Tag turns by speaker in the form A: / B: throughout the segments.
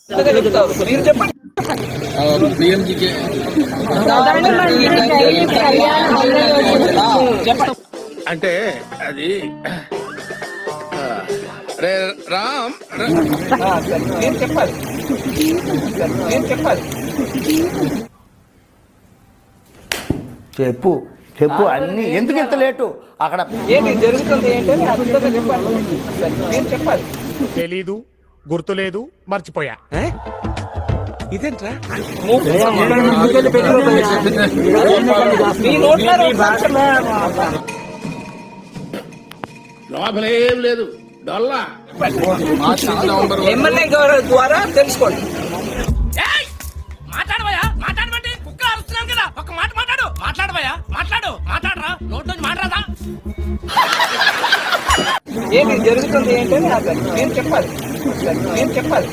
A: మీరు చెప్పండి
B: పిఎంజీకే
A: చెప్పండి
C: అంటే అది ఆ, రే రామ్ ర-
A: ఆ, సరే. మీరు చెప్పాలి మీరు చెప్పాలి
D: చెప్పు చెప్పు అన్ని ఎందుకు ఇంత లేటు అక్కడ
A: ఏంటి జరుగుతుంది ఏంటని అర్థంగా చెప్పాలి సరే. మీరు చెప్పాలి
E: తెలీదు గుర్తులేదు మర్చిపోయా
C: ఇదేంట్రా
A: మీ నోట్లో ఒకసారి చెప్పండి.
C: లోపలేం లేదు డొల్లా
A: ఎమ్మెల్యే గారి ద్వారా తెలుసుకోండి
F: మాట్లాడబోయా మాట్లాడమంటే కుక్క అరుస్తున్నాను కదా ఒక మాట మాట్లాడు మాట్లాడబోయా మాట్లాడు మాట్లాడరా నోట్ నుంచి మాట్లాడదా
A: ఏంటి జరుగుతుంది ఏంటని అర్థం మీరు చెప్పాలి సరే. మీరు చెప్పాలి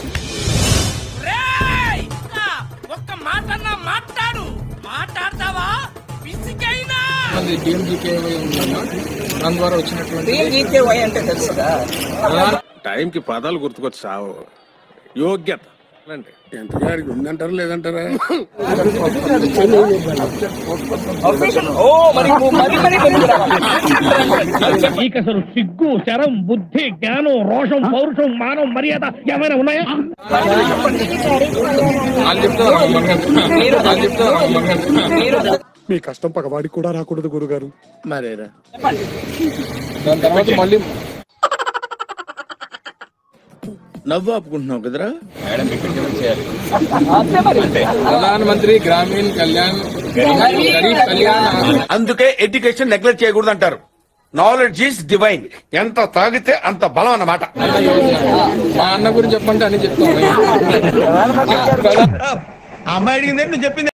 F: రేయ్! కుక్క, ఒక్క మాట మాట్లాడు మాట్లాడతావా పిసికైనా
B: మంది పిఎంజీకే ఉందమ్మా దాని ద్వారా వచ్చినటువంటి
A: జీకేవై అంటే తెలుసుగా
C: టైంకి పదాలు గుర్తుకొచ్చి సావు యోగ్యత అంటే ఎంత గారికి ఉందంటారా లేదంటారా
A: ఓ మరి మరి మరి వెలుగు రావాలి.
E: నీకసలు సిగ్గు శరం బుద్ధి జ్ఞానం రోషం పౌరుషం మానం మర్యాద ఏమైనా ఉన్నాయా
B: వాళ్ళు చెప్తారు వాళ్ళు చెప్తారు
A: మీరు
E: మీ కష్టం పగవాడికి కూడా రాకూడదు గురుగారు
C: మరేరా
B: దాని తర్వాత మళ్ళీ
C: నవ్వు ఆపుకుంటున్నావు కదరా
A: అంతే మరి
B: ప్రధాన మంత్రి గ్రామీణ కళ్యాణ్ గరీబ్ కళ్యాణ్
G: అందుకే ఎడ్యుకేషన్ నెగ్లెక్ట్ చేయకూడదు అంటారు నాలెడ్జ్ ఈస్ డివైన్ ఎంత తాగితే అంత బలం అన్నమాట
B: మా అన్న గురించి చెప్పంటే అని చెప్తాను
G: అమ్మాయి అడిగింది నువ్వు చెప్పింది